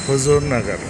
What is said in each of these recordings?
హుజూర్ నగర్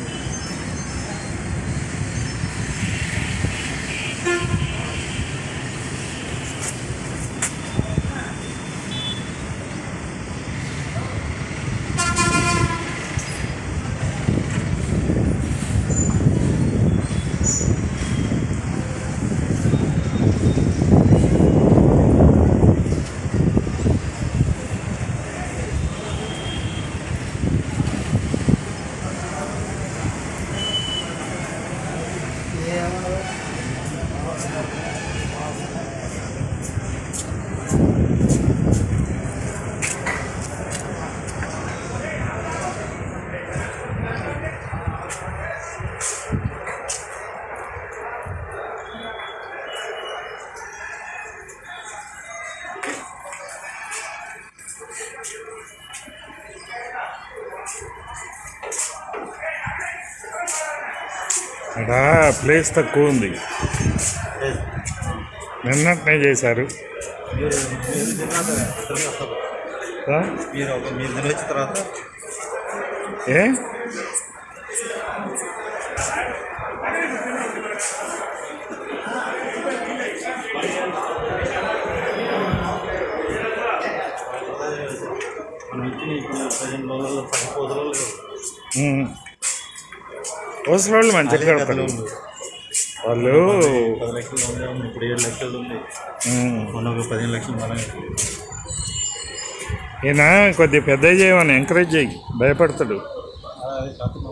ఇక్కడ ప్లేస్ తక్కువ ఉంది నిన్ననే చేశారు మీరు మీరు తిన్నాక ఇద్దరు వస్తారు. ఆ? మీరు ఒక మీరు తిని వచ్చిన తర్వాత ఏ మనం ఇచ్చిన ఇప్పుడు పదిహేను రోజులు పది రోజులు ఉమ్. అవసరం వాళ్ళు మంచిగా అదే కడతారు కథలో ఉంది. వాళ్ళు పది లక్షలు ఉంది ఇప్పుడు ఏడు లక్షలు ఉంది ఉమ్. మొన్న ఒక పదిహేను లక్షలు మనం ఈయన కొద్దిగా పెద్ద చేయమని ఎంకరేజ్ చేయి భయపడతాడు అది కాకుండా